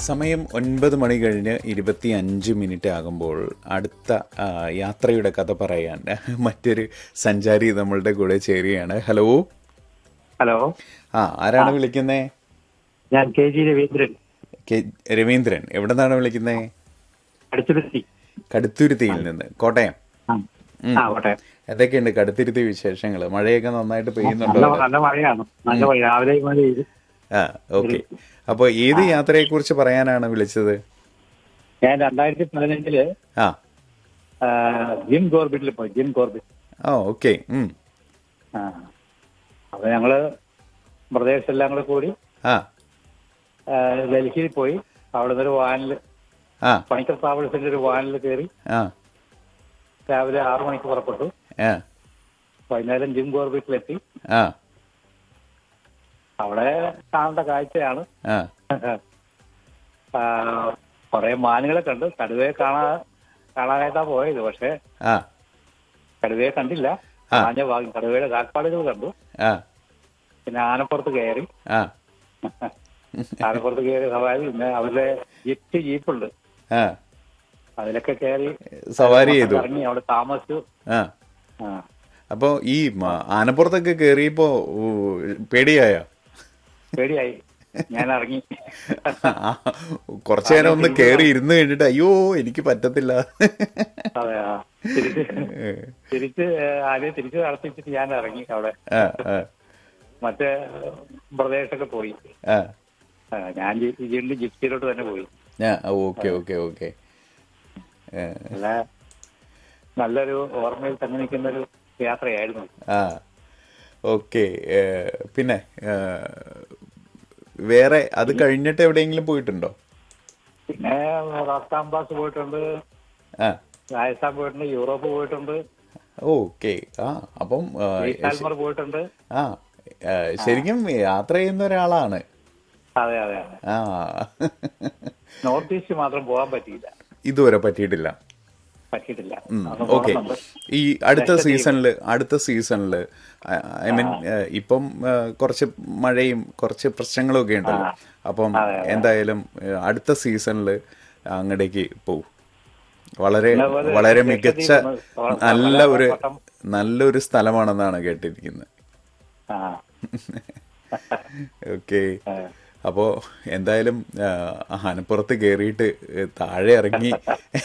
സമയം ഒൻപത് മണി കഴിഞ്ഞ് ഇരുപത്തി അഞ്ച് മിനിറ്റ് ആകുമ്പോൾ അടുത്ത ആ, യാത്രയുടെ കഥ പറയാൻ മറ്റൊരു സഞ്ചാരി നമ്മളുടെ കൂടെ ചേരുകയാണ് ഹലോ ഹലോ ആ ആരാണ് വിളിക്കുന്നേ ഞാൻ K G Raveendran K Raveendran എവിടെ നിന്നാണ് വിളിക്കുന്നേ അടുത്തുരുത്തി കടുത്തുരുത്തിയിൽ നിന്ന് കോട്ടയം ആ. ഉം. ആ കോട്ടയം എന്തൊക്കെയുണ്ട് കടുത്തുരുത്തി വിശേഷങ്ങൾ മഴയൊക്കെ നന്നായിട്ട് പെയ്യുന്നുണ്ടോ നല്ല അവിടെ? നല്ല മഴയാണ് നല്ല മഴ രാവിലെ മഴ പെയ്തു ആ ഓക്കെ അപ്പോൾ ഏത് യാത്രയെ കുറിച്ച് പറയാനാണ് വിളിച്ചത് ഞാൻ രണ്ടായിരത്തി പതിനഞ്ചില് ആ ആ, ജിം ഗോർബിറ്റിൽ പോയി ജിം ഗോർബിറ്റ് ആ ഓക്കെ ഉം. ആ അപ്പൊ ഞങ്ങള് പ്രദേശം എല്ലാം കൂടെ കൂടി ആ ആ, ഡൽഹിയിൽ പോയി അവിടെ നിന്ന് ഒരു വാനിൽ ആ പണിക്കർ ട്രാവൽസിന്റെ ഒരു വാനിൽ കയറി ആ രാവിലെ ആറു മണിക്ക് പുറപ്പെട്ടു ആ വൈകുന്നേരം ജിം ഗോർബിറ്റിലെത്തി ആ അവിടെ കാണേണ്ട കാഴ്ചയാണ് ആ ആ, കുറെ മാനുകളെ കണ്ടു കടുവയെ കാണാ കാണാനായിട്ടാ പോയത് പക്ഷെ ആ കടുവയെ കണ്ടില്ല ആ. ആഞ്ഞ ഭാഗം കടുവയുടെ കാൽപ്പാടുകൾ കണ്ടു ആ പിന്നെ ആനപ്പുറത്ത് കയറി ആ ആനപ്പുറത്ത് കയറി സവാരി പിന്നെ അവരുടെ ജിറ്റ് ജീപ്പുണ്ട് ആ അതിലൊക്കെ കയറി സവാരി ചെയ്തു ഇറങ്ങി അവിടെ താമസിച്ചു ആ ആ. അപ്പോ ഈ മ- ആനപ്പുറത്തൊക്കെ കേറിയപ്പോ ഊ, പേടിയായോ പേടിയായി ഞാൻ ഇറങ്ങി ആ, കുറച്ചു നേരം ഒന്ന് കേറി ഇരുന്ന് കഴിഞ്ഞിട്ട് അയ്യോ എനിക്ക് പറ്റത്തില്ല അതെ ആ. തിരിച്ച് തിരിച്ച് ആദ്യം തിരിച്ച് നടത്തിച്ചിട്ട് ഞാൻ ഇറങ്ങി അവിടെ ആ, ആ, മറ്റേ പ്രദേശമൊക്കെ പോയി ആ. ആ, ഞാൻ ജി- വീണ്ടും ജിപ്സിയിലോട്ട് തന്നെ പോയി ആ, ഓക്കെ ഓക്കെ ഓക്കെ ഏ, നല്ല നല്ലൊരു ഓർമ്മയിൽ തങ്ങി നിൽക്കുന്ന ഒരു യാത്രയായിരുന്നു ആ ഓക്കെ ഏ, പിന്നെ ഏ, വേറെ അത് കഴിഞ്ഞിട്ട് എവിടെയെങ്കിലും പോയിട്ടുണ്ടോ പിന്നെ റാസ്താംബാസ് പോയിട്ടുണ്ട് ആ രാജസ്ഥാൻ പോയിട്ടുണ്ട് യൂറോപ്പ് പോയിട്ടുണ്ട് ഓക്കെ ആ അപ്പം ആ, ജയ്സാൽമർ പോയിട്ടുണ്ട് ആ ആ, ശരിക്കും യാത്ര ചെയ്യുന്ന ഒരാളാണ് അതെ അതെ അതെ ആ നോർത്ത് ഈസ്റ്റ് മാത്രം പോകാൻ പറ്റിയില്ല ഇതുവരെ പറ്റിയിട്ടില്ല പറ്റിയിട്ടില്ല അത് ഓക്കെ പോകുന്നുണ്ട്. ഈ അടുത്ത സീസണിൽ അടുത്ത സീസണിൽ ഐ മീൻ ഇപ്പം ആ, കുറച്ച് മഴയും കുറച്ച് പ്രശ്നങ്ങളും ഒക്കെ ഉണ്ടല്ലോ അപ്പം എന്തായാലും ആ, അടുത്ത സീസണിൽ അങ്ങടേക്ക് പോവും വളരെ ഇതേപോലെ വളരെ ലക്ഷദ്വീപ് മികച്ച ഒന്ന് നല്ല ഒരു പട്ടം. നല്ലൊരു സ്ഥലമാണെന്നാണ് കേട്ടിരിക്കുന്നത് ആ ഓക്കെ ആ. അപ്പോൾ എന്തായാലും ആ, ആനപ്പുറത്ത് കയറിയിട്ട് താഴെ ഇറങ്ങി